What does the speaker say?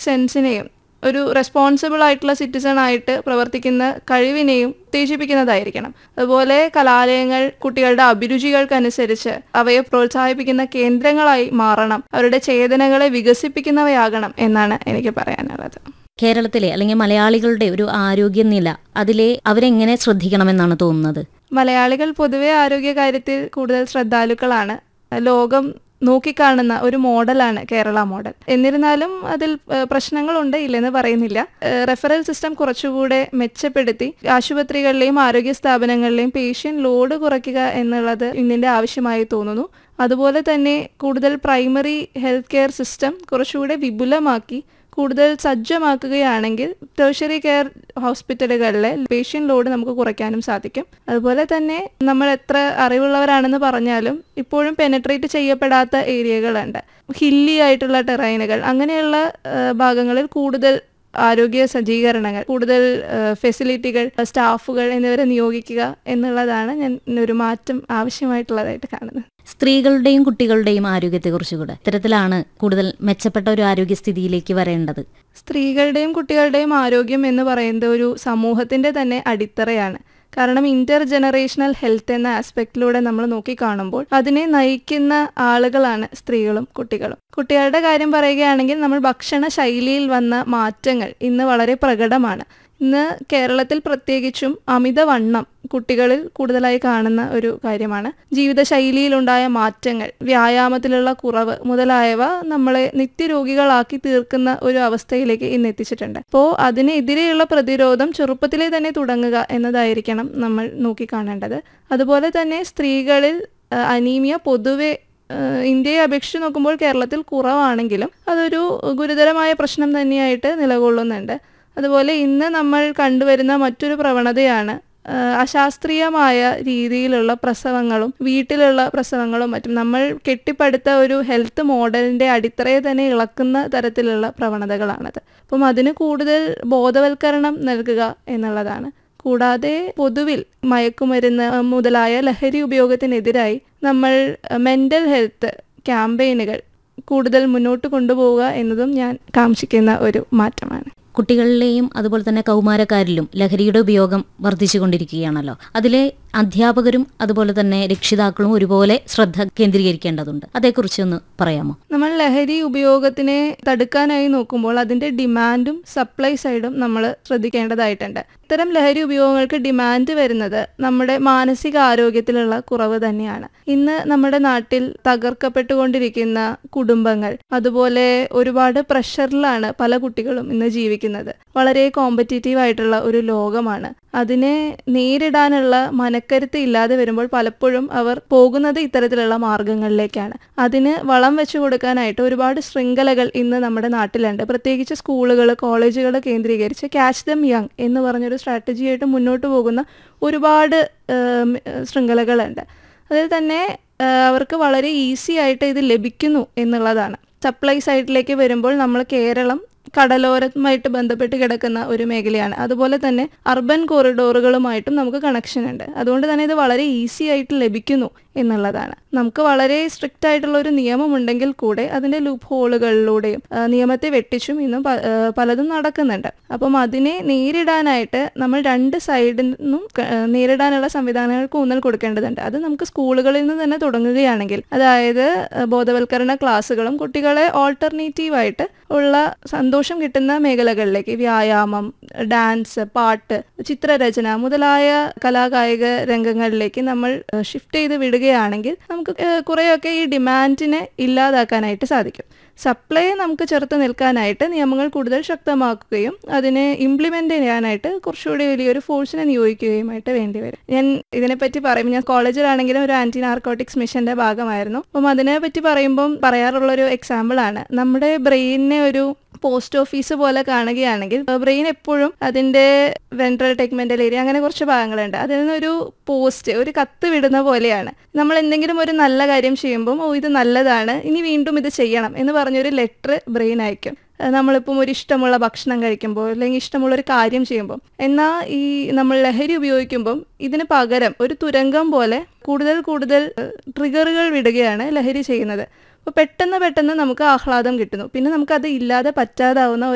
സെൻസിനെയും ഒരു റെസ്പോൺസിബിൾ ആയിട്ടുള്ള സിറ്റിസൺ ആയിട്ട് പ്രവർത്തിക്കുന്ന കഴിവിനെയും ഉത്തേജിപ്പിക്കുന്നതായിരിക്കണം അതുപോലെ കലാലയങ്ങൾ കുട്ടികളുടെ അഭിരുചികൾക്കനുസരിച്ച് അവയെ പ്രോത്സാഹിപ്പിക്കുന്ന കേന്ദ്രങ്ങളായി മാറണം അവരുടെ ചേതനകളെ വികസിപ്പിക്കുന്നവയാകണം എന്നാണ് എനിക്ക് പറയാനുള്ളത് കേരളത്തിലെ അല്ലെങ്കിൽ മലയാളികളുടെ ഒരു ആരോഗ്യനില അതിലെ അവരെങ്ങനെ ശ്രദ്ധിക്കണമെന്നാണ് തോന്നുന്നത് മലയാളികൾ പൊതുവെ ആരോഗ്യകാര്യത്തിൽ കൂടുതൽ ശ്രദ്ധാലുക്കളാണ് ലോകം നോക്കിക്കാണുന്ന ഒരു മോഡലാണ് കേരള മോഡൽ എന്നിരുന്നാലും അതിൽ ഏഹ്, പ്രശ്നങ്ങളുണ്ട് ഇല്ലെന്ന് പറയുന്നില്ല ഏഹ്, റെഫറൽ സിസ്റ്റം കുറച്ചുകൂടെ മെച്ചപ്പെടുത്തി ആശുപത്രികളിലെയും ആരോഗ്യ സ്ഥാപനങ്ങളിലെയും പേഷ്യൻ്റ് ലോഡ് കുറയ്ക്കുക എന്നുള്ളത് ഇന്നിൻ്റെ ആവശ്യമായി തോന്നുന്നു അതുപോലെ തന്നെ കൂടുതൽ പ്രൈമറി ഹെൽത്ത് കെയർ സിസ്റ്റം കുറച്ചുകൂടെ വിപുലമാക്കി കൂടുതൽ സജ്ജമാക്കുകയാണെങ്കിൽ ടേഴ്ഷറി കെയർ ഹോസ്പിറ്റലുകളിലെ പേഷ്യൻ്റ് ലോഡ് നമുക്ക് കുറയ്ക്കാനും സാധിക്കും അതുപോലെ തന്നെ നമ്മൾ എത്ര അറിവുള്ളവരാണെന്ന് പറഞ്ഞാലും ഇപ്പോഴും പെനട്രേറ്റ് ചെയ്യപ്പെടാത്ത ഏരിയകളുണ്ട് ഹില്ലി ആയിട്ടുള്ള ടെറൈനുകൾ അങ്ങനെയുള്ള ആ, ഭാഗങ്ങളിൽ കൂടുതൽ ആരോഗ്യ സജ്ജീകരണങ്ങൾ കൂടുതൽ ഫെസിലിറ്റികൾ സ്റ്റാഫുകൾ എന്നിവരെ നിയോഗിക്കുക എന്നുള്ളതാണ് ഞാൻ ഒരു മാറ്റം ആവശ്യമായിട്ടുള്ളതായിട്ട് കാണുന്നത് സ്ത്രീകളുടെയും കുട്ടികളുടെയും ആരോഗ്യത്തെക്കുറിച്ച് കൂടെ ഇത്തരത്തിലാണ് കൂടുതൽ മെച്ചപ്പെട്ട ഒരു ആരോഗ്യസ്ഥിതിയിലേക്ക് വരേണ്ടത് സ്ത്രീകളുടെയും കുട്ടികളുടെയും ആരോഗ്യം എന്ന് പറയുന്നത് ഒരു സമൂഹത്തിന്റെ തന്നെ അടിത്തറയാണ് കാരണം ഇന്റർ ജനറേഷണൽ ഹെൽത്ത് എന്ന ആസ്പെക്റ്റിലൂടെ നമ്മൾ നോക്കിക്കാണുമ്പോൾ അതിനെ നയിക്കുന്ന ആളുകളാണ് സ്ത്രീകളും കുട്ടികളും കുട്ടികളുടെ കാര്യം പറയുകയാണെങ്കിൽ നമ്മൾ ഭക്ഷണ ശൈലിയിൽ വന്ന മാറ്റങ്ങൾ ഇന്ന് വളരെ പ്രകടമാണ് ഇന്ന് കേരളത്തിൽ പ്രത്യേകിച്ചും അമിതവണ്ണം കുട്ടികളിൽ കൂടുതലായി കാണുന്ന ഒരു കാര്യമാണ് ജീവിതശൈലിയിലുണ്ടായ മാറ്റങ്ങൾ വ്യായാമത്തിലുള്ള കുറവ് മുതലായവ നമ്മളെ നിത്യരോഗികളാക്കി തീർക്കുന്ന ഒരു അവസ്ഥയിലേക്ക് ഇന്ന് എത്തിച്ചിട്ടുണ്ട് അപ്പോൾ അതിനെതിരെയുള്ള പ്രതിരോധം ചെറുപ്പത്തിലെ തന്നെ തുടങ്ങുക എന്നതായിരിക്കണം നമ്മൾ നോക്കിക്കാണേണ്ടത് അതുപോലെ തന്നെ സ്ത്രീകളിൽ ആ, അനീമിയ പൊതുവെ ഏഹ് ഇന്ത്യയെ അപേക്ഷിച്ച് നോക്കുമ്പോൾ കേരളത്തിൽ കുറവാണെങ്കിലും അതൊരു ഗുരുതരമായ പ്രശ്നം തന്നെയായിട്ട് നിലകൊള്ളുന്നുണ്ട് അതുപോലെ ഇന്ന് നമ്മൾ കണ്ടുവരുന്ന മറ്റൊരു പ്രവണതയാണ് ഏഹ് അശാസ്ത്രീയമായ രീതിയിലുള്ള പ്രസവങ്ങളും വീട്ടിലുള്ള പ്രസവങ്ങളും മറ്റും നമ്മൾ കെട്ടിപ്പടുത്ത ഒരു ഹെൽത്ത് മോഡലിന്റെ അടിത്തറയെ തന്നെ ഇളക്കുന്ന തരത്തിലുള്ള പ്രവണതകളാണത് അപ്പം അതിന് കൂടുതൽ ബോധവൽക്കരണം നൽകുക എന്നുള്ളതാണ് കൂടാതെ പൊതുവിൽ മയക്കുമരുന്ന് മുതലായ ലഹരി ഉപയോഗത്തിനെതിരായി നമ്മൾ മെൻ്റൽ ഹെൽത്ത് ക്യാമ്പയിനുകൾ കൂടുതൽ മുന്നോട്ട് കൊണ്ടുപോവുക എന്നതും ഞാൻ കാക്ഷിക്കുന്ന ഒരു മാറ്റമാണ് കുട്ടികളിലെയും അതുപോലെ തന്നെ കൗമാരക്കാരിലും ലഹരിയുടെ ഉപയോഗം വർദ്ധിച്ചുകൊണ്ടിരിക്കുകയാണല്ലോ അതിലെ അധ്യാപകരും അതുപോലെ തന്നെ രക്ഷിതാക്കളും ഒരുപോലെ ശ്രദ്ധ കേന്ദ്രീകരിക്കേണ്ടതുണ്ട് അതേക്കുറിച്ചൊന്ന് പറയാമോ നമ്മൾ ലഹരി ഉപയോഗത്തിനെ തടുക്കാനായി നോക്കുമ്പോൾ അതിന്റെ ഡിമാൻഡും സപ്ലൈ സൈഡും നമ്മൾ ശ്രദ്ധിക്കേണ്ടതായിട്ടുണ്ട് ഇത്തരം ലഹരി ഉപയോഗങ്ങൾക്ക് ഡിമാൻഡ് വരുന്നത് നമ്മുടെ മാനസിക ആരോഗ്യത്തിലുള്ള കുറവ് തന്നെയാണ് ഇന്ന് നമ്മുടെ നാട്ടിൽ തകർക്കപ്പെട്ടുകൊണ്ടിരിക്കുന്ന കുടുംബങ്ങൾ അതുപോലെ ഒരുപാട് പ്രഷറിലാണ് പല കുട്ടികളും ഇന്ന് ജീവിക്കുന്നത് വളരെ കോമ്പറ്റീറ്റീവ് ആയിട്ടുള്ള ഒരു ലോകമാണ് അതിനെ നേരിടാനുള്ള മനക്കരുത്ത് ഇല്ലാതെ വരുമ്പോൾ പലപ്പോഴും അവർ പോകുന്നത് ഇത്തരത്തിലുള്ള മാർഗങ്ങളിലേക്കാണ് അതിന് വളം വെച്ചു കൊടുക്കാനായിട്ട് ഒരുപാട് ശൃംഖലകൾ ഇന്ന് നമ്മുടെ നാട്ടിലുണ്ട് പ്രത്യേകിച്ച് സ്കൂളുകൾ കോളേജുകൾ കേന്ദ്രീകരിച്ച് ക്യാച്ച് ദം യങ് എന്ന് പറഞ്ഞൊരു സ്ട്രാറ്റജിയായിട്ട് മുന്നോട്ട് പോകുന്ന ഒരുപാട് ഏം, ശൃംഖലകളുണ്ട് അതിൽ തന്നെ ആ, അവർക്ക് വളരെ ഈസി ആയിട്ട് ഇത് ലഭിക്കുന്നു എന്നുള്ളതാണ് സപ്ലൈ സൈഡിലേക്ക് വരുമ്പോൾ നമ്മൾ കേരളം കടലോരവുമായിട്ട് ബന്ധപ്പെട്ട് കിടക്കുന്ന ഒരു മേഖലയാണ് അതുപോലെ തന്നെ അർബൻ കോറിഡോറുകളുമായിട്ടും നമുക്ക് കണക്ഷൻ ഉണ്ട് അതുകൊണ്ട് തന്നെ ഇത് വളരെ ഈസി ആയിട്ട് ലഭിക്കുന്നു എന്നുള്ളതാണ് നമുക്ക് വളരെ സ്ട്രിക്റ്റ് ആയിട്ടുള്ള ഒരു നിയമം ഉണ്ടെങ്കിൽ കൂടെ അതിന്റെ ലൂപ്പ് ഹോളുകളിലൂടെയും ആ, നിയമത്തെ വെട്ടിച്ചും ഇന്നും പ- ആ, പലതും നടക്കുന്നുണ്ട് അപ്പം അതിനെ നേരിടാനായിട്ട് നമ്മൾ രണ്ട് സൈഡിൽ നിന്നും ക- ആ, നേരിടാനുള്ള സംവിധാനങ്ങൾക്ക് ഊന്നൽ കൊടുക്കേണ്ടതുണ്ട് അത് നമുക്ക് സ്കൂളുകളിൽ നിന്ന് തന്നെ തുടങ്ങുകയാണെങ്കിൽ അതായത് ആ, ബോധവൽക്കരണ ക്ലാസ്സുകളും കുട്ടികളെ ഓൾട്ടർനേറ്റീവായിട്ട് ഉള്ള സന്തോഷം കിട്ടുന്ന മേഖലകളിലേക്ക് വ്യായാമം ഡാൻസ് പാട്ട് ചിത്രരചന മുതലായ കലാകായിക രംഗങ്ങളിലേക്ക് നമ്മൾ ഷിഫ്റ്റ് ചെയ്ത് വിടുകയാണെങ്കിൽ നമുക്ക് ഏഹ്, കുറേയൊക്കെ ഈ ഡിമാൻഡിനെ ഇല്ലാതാക്കാനായിട്ട് സാധിക്കും സപ്ലൈ നമുക്ക് ചെറുത്ത് നിൽക്കാനായിട്ട് നിയമങ്ങൾ കൂടുതൽ ശക്തമാക്കുകയും അതിനെ ഇംപ്ലിമെന്റ് ചെയ്യാനായിട്ട് കുറച്ചുകൂടി വലിയൊരു ഫോഴ്സിനെ നിയോഗിക്കുകയുമായിട്ട് വേണ്ടി വരും ഞാൻ ഇതിനെപ്പറ്റി പറയും ഞാൻ കോളേജിലാണെങ്കിലും ഒരു ആന്റി നാർക്കോട്ടിക്സ് മിഷന്റെ ഭാഗമായിരുന്നു അപ്പം അതിനെപ്പറ്റി പറയുമ്പം പറയാറുള്ള ഒരു എക്സാമ്പിൾ ആണ് നമ്മുടെ ബ്രെയിനിനെ ഒരു പോസ്റ്റ് ഓഫീസ് പോലെ കാണുകയാണെങ്കിൽ ബ്രെയിൻ എപ്പോഴും അതിന്റെ വെൻട്രൽ ടെക്മെന്റൽ ഏരിയ അങ്ങനെ കുറച്ച് ഭാഗങ്ങളുണ്ട് അതിൽ നിന്നൊരു പോസ്റ്റ് ഒരു കത്ത് വിടുന്ന പോലെയാണ് നമ്മൾ എന്തെങ്കിലും ഒരു നല്ല കാര്യം ചെയ്യുമ്പോൾ ഓ ഇത് നല്ലതാണ് ഇനി വീണ്ടും ഇത് ചെയ്യണം എന്ന് പറഞ്ഞൊരു ലെറ്റർ ബ്രെയിൻ അയക്കും അഹ് നമ്മളിപ്പം ഒരു ഇഷ്ടമുള്ള ഭക്ഷണം കഴിക്കുമ്പോൾ അല്ലെങ്കിൽ ഇഷ്ടമുള്ള ഒരു കാര്യം ചെയ്യുമ്പോൾ എന്നാൽ ഈ നമ്മൾ ലഹരി ഉപയോഗിക്കുമ്പം ഇതിന് പകരം ഒരു തുരങ്കം പോലെ കൂടുതൽ കൂടുതൽ ട്രിഗറുകൾ വിടുകയാണ് ലഹരി ചെയ്യുന്നത് അപ്പോൾ പെട്ടെന്ന് പെട്ടെന്ന് നമുക്ക് ആഹ്ലാദം കിട്ടുന്നു പിന്നെ നമുക്കത് ഇല്ലാതെ പറ്റാതാവുന്ന